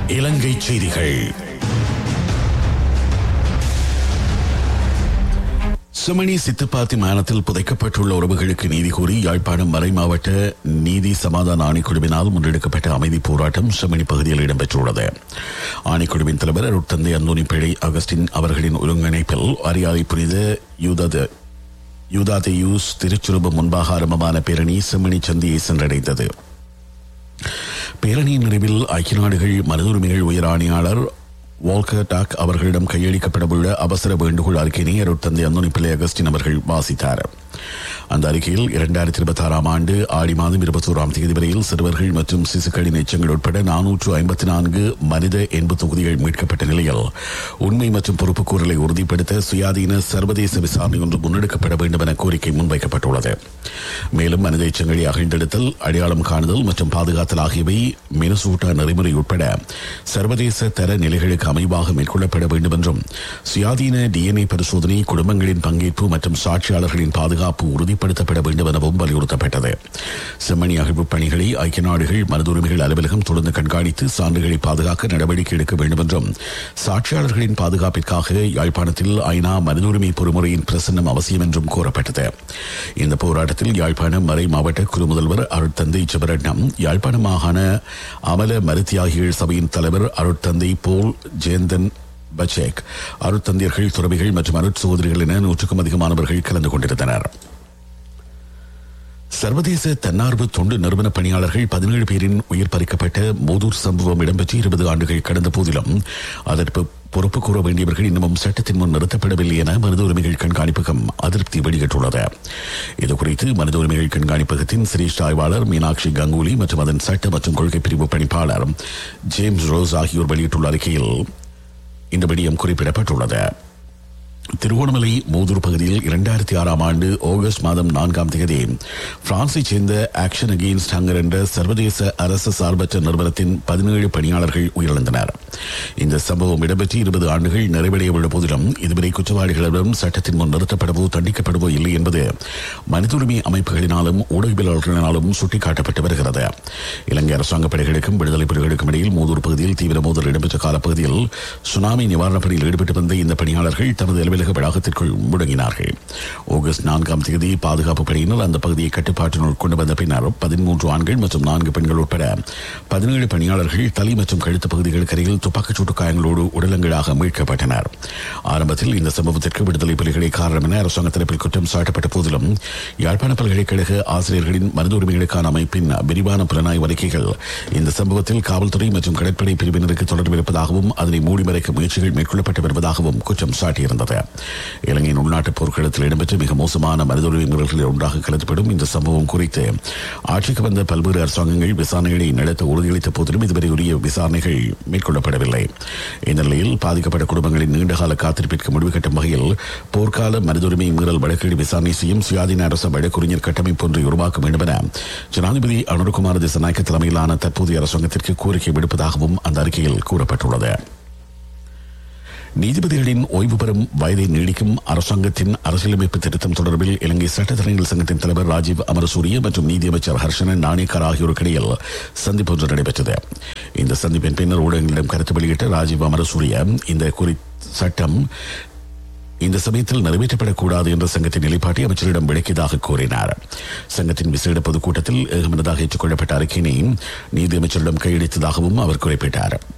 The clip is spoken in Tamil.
இலங்கை செய்திகள் சுமணி சித்துப்பாத்தி மாநிலத்தில் புதைக்கப்பட்டுள்ள உறவுகளுக்கு நீதி கோரி யாழ்ப்பாணம் மறை மாவட்ட நீதி சமாதான ஆணைக்குழுவினால் முன்னெடுக்கப்பட்ட அமைதி போராட்டம் சுமணி பகுதியில் இடம்பெற்றுள்ளது ஆணைக்குழுவின் தலைவர் அருட்தந்தை அந்தோனி பிழை அகஸ்டின் அவர்களின் ஒருங்கிணைப்பில் அரியாலை புனித யூதத யூதாதேயூஸ் திருச்சுரூபம் முன்பாக ஆரம்பமான பேரணி செம்மணி சந்தியை சென்றடைந்தது பேரணியின் நிறைவில் ஐக்கிய நாடுகள் மனித உரிமைகள் உயர் ஆணையாளர் வால்கர் டாக் அவர்களிடம் கையளிக்கப்படவுள்ள அவசர வேண்டுகோள் அறிக்கையினை அருட்தந்தை அந்தோனி பிள்ளை அகஸ்டின் அவர்கள் வாசித்தார் அந்த அறிக்கையில் இரண்டாயிரத்தி இருபத்தி ஆறாம் ஆண்டு ஆடி மாதம் இருபத்தோராம் தேதி வரையில் சிறுவர்கள் மற்றும் சிசுக்களின் எச்சங்கள் உட்பட நானூற்று ஐம்பத்தி நான்கு மனித எண்பு தொகுதிகள் மீட்கப்பட்ட நிலையில் உண்மை மற்றும் பொறுப்புக்கூறலை உறுதிப்படுத்த சுயாதீன சர்வதேச விசாரணை ஒன்று முன்னெடுக்கப்பட வேண்டும் என கோரிக்கை முன்வைக்கப்பட்டுள்ளது மேலும் மனித எச்சங்களை அகழ்ந்தெடுத்தல் அடையாளம் காணுதல் மற்றும் பாதுகாத்தல் ஆகியவை மினசூட்டா நெறிமுறை உட்பட சர்வதேச தர நிலைகளுக்கு அமைவாக மேற்கொள்ளப்பட வேண்டும் என்றும் சுயாதீன டிஎன்ஏ பரிசோதனை குடும்பங்களின் பங்கேற்பு மற்றும் சாட்சியாளர்களின் பாதுகாப்பு உறுதிப்படுத்தப்பட வேண்டும் எனவும் வலியுறுத்தப்பட்டது செம்மணி அகழ்வு பணிகளை ஐக்கிய நாடுகள் மனித உரிமைகள் அலுவலகம் தொடர்ந்து கண்காணித்து சான்றுகளை பாதுகாக்க நடவடிக்கை எடுக்க வேண்டும் என்றும் சாட்சியாளர்களின் பாதுகாப்பிற்காக யாழ்ப்பாணத்தில் ஐநா மனித உரிமை பொறுமுறையின் பிரசன்னம் அவசியம் என்றும் கோரப்பட்டது இந்த போராட்டத்தில் யாழ்ப்பாணம் மறை மாவட்ட குழு முதல்வர் அருட்தந்தை சிவரட்னம் யாழ்ப்பாணம் மாகாண அமல மருத்தியாகிகள் சபையின் தலைவர் அருட்தந்தை போல் ஜேந்தன் பச்சேக் அருட்தந்தியர்கள் துறவிகள் மற்றும் அருட்சோதரிகள் என நூற்றுக்கும் அதிகமானவர்கள் கலந்து கொண்டிருந்தனர் சர்வதேச தன்னார்வ தொண்டு நிறுவன பணியாளர்கள் பதினேழு பேரின் உயிர் பறிக்கப்பட்ட மோதூர் சம்பவம் இடம்பெற்று இருபது ஆண்டுகள் கடந்த போதிலும் அதற்கு பொறுப்பு கூற வேண்டியவர்கள் இன்னமும் சட்டத்தின் முன் நிறுத்தப்படவில்லை என மனித உரிமைகள் கண்காணிப்பகம் அதிருப்தி வெளியிட்டுள்ளது இதுகுறித்து மனித உரிமைகள் கண்காணிப்பகத்தின் சிரேஷ்ட ஆய்வாளர் மீனாட்சி கங்குலி மற்றும் அதன் சட்ட மற்றும் கொள்கை பிரிவு பணிப்பாளர் ஜேம்ஸ் ரோஸ் ஆகியோர் வெளியிட்டுள்ள அறிக்கையில் இந்த விடயம் குறிப்பிடப்பட்டுள்ளது திருகோணமலை மூதூர் பகுதியில் இரண்டாயிரத்தி ஆறாம் ஆண்டு ஆகஸ்ட் மாதம் நான்காம் தேதி பிரான்சைச் சேர்ந்த ஆக்ஷன் அகெயின்ஸ்ட் ஹங்கர் என்ற சர்வதேச அரசு சார்பற்ற நிறுவனத்தின் பதினேழு பணியாளர்கள் உயிரிழந்தனர் இந்த சம்பவம் இடம்பெற்று இருபது ஆண்டுகள் நிறைவடைய உள்ள போதிலும் இதுவரை குற்றவாளிகளிடம் சட்டத்தின் முன் நிறுத்தப்படவோ தண்டிக்கப்படவோ இல்லை என்பது மனித உரிமை அமைப்புகளினாலும் ஊடகவியலாளர்களினாலும் சுட்டிக்காட்டப்பட்டு வருகிறது இலங்கை அரசாங்க படைகளுக்கும் விடுதலை புலிகளுக்கும் இடையில் மூதூர் பகுதியில் தீவிர மோதல் இடம்பெற்ற காலப்பகுதியில் சுனாமி நிவாரணப் பணியில் ஈடுபட்டு வந்த இந்த பணியாளர்கள் தமது அலுவலக வளாகத்திற்குள் முடங்கினார்கள் ஆகஸ்ட் நான்காம் தேதி பாதுகாப்பு படையினர் அந்த பகுதியை கட்டுப்பாட்டினுள் கொண்டு வந்த பின்னர் பதிமூன்று ஆண்கள் மற்றும் நான்கு பெண்கள் உட்பட பதினேழு பணியாளர்கள் தலை மற்றும் கழுத்து பகுதிகளுக்கு அருகில் துப்பாக்கிச்சூட்டு காயங்களோடு உடலங்களாக மீட்கப்பட்டனர் ஆரம்பத்தில் இந்த சம்பவத்திற்கு விடுதலை புலிகளை காரணம் என அரசாங்க தரப்பில் குற்றம் சாட்டப்பட்ட போதிலும் யாழ்ப்பாண பல்கலைக்கழக ஆசிரியர்களின் மனித உரிமைகளுக்கான அமைப்பின் விரிவான புலனாய்வு அறிக்கைகள் இந்த சம்பவத்தில் காவல்துறை மற்றும் கடற்படை பிரிவினருக்கு தொடர்பு இருப்பதாகவும் அதனை மூடி மறைக்க முயற்சிகள் மேற்கொள்ளப்பட்டு வருவதாகவும் குற்றம் சாட்டியிருந்தது இலங்கையின் உள்நாட்டு போர்க்களத்தில் இடம்பெற்ற மிக மோசமான மனித உரிமை மீறல்களில் ஒன்றாக கருதப்படும் இந்த சம்பவம் குறித்து ஆட்சிக்கு வந்த பல்வேறு அரசாங்கங்கள் விசாரணைகளை நடத்த உறுதியளித்த போதிலும் இதுவரை உரிய விசாரணைகள் மேற்கொள்ளப்படவில்லை இந்த நிலையில் பாதிக்கப்பட்ட குடும்பங்களின் நீண்டகால காத்திருப்பிற்கு முடிவு கட்டும் வகையில் போர்க்கால மனித உரிமை மீறல் வழக்கீடு விசாரணை செய்யும் சுயாதீன அரசு வழக்குரைஞர் கட்டமைப்பு ஒன்றை உருவாக்க வேண்டும் என ஜனாதிபதி அனுர்குமார் திசநாயக்க தலைமையிலான தற்போதைய அரசாங்கத்திற்கு கோரிக்கை விடுப்பதாகவும் அந்த அறிக்கையில் கூறப்பட்டுள்ளது நீதிபதிகளின் ஓய்வு பெறும் வயதை நீடிக்கும் அரசாங்கத்தின் அரசியலமைப்பு திருத்தம் தொடர்பில் இலங்கை சட்டத்தரணிகள் சங்கத்தின் தலைவர் ராஜீவ் அமரசூரிய மற்றும் நீதியமைச்சர் ஹர்ஷனன் நாணேக்கர் ஆகியோருக்கு இடையில் சந்திப்பு ஒன்று நடைபெற்றது இந்த சந்திப்பின் பின்னர் ஊடகங்களிடம் கருத்து வெளியிட்ட ராஜீவ் அமரசூரிய இந்த குறி சட்டம் இந்த சமயத்தில் நிறைவேற்றப்படக்கூடாது என்ற சங்கத்தின் நிலைப்பாட்டை அமைச்சரிடம் விளக்கியதாக கூறினார் சங்கத்தின் விசேட பொதுக்கூட்டத்தில் ஏகமனதாக ஏற்றுக்கொள்ளப்பட்ட அறிக்கையினை நீதியமைச்சரிடம் கையளித்ததாகவும் அவர் குறிப்பிட்டார்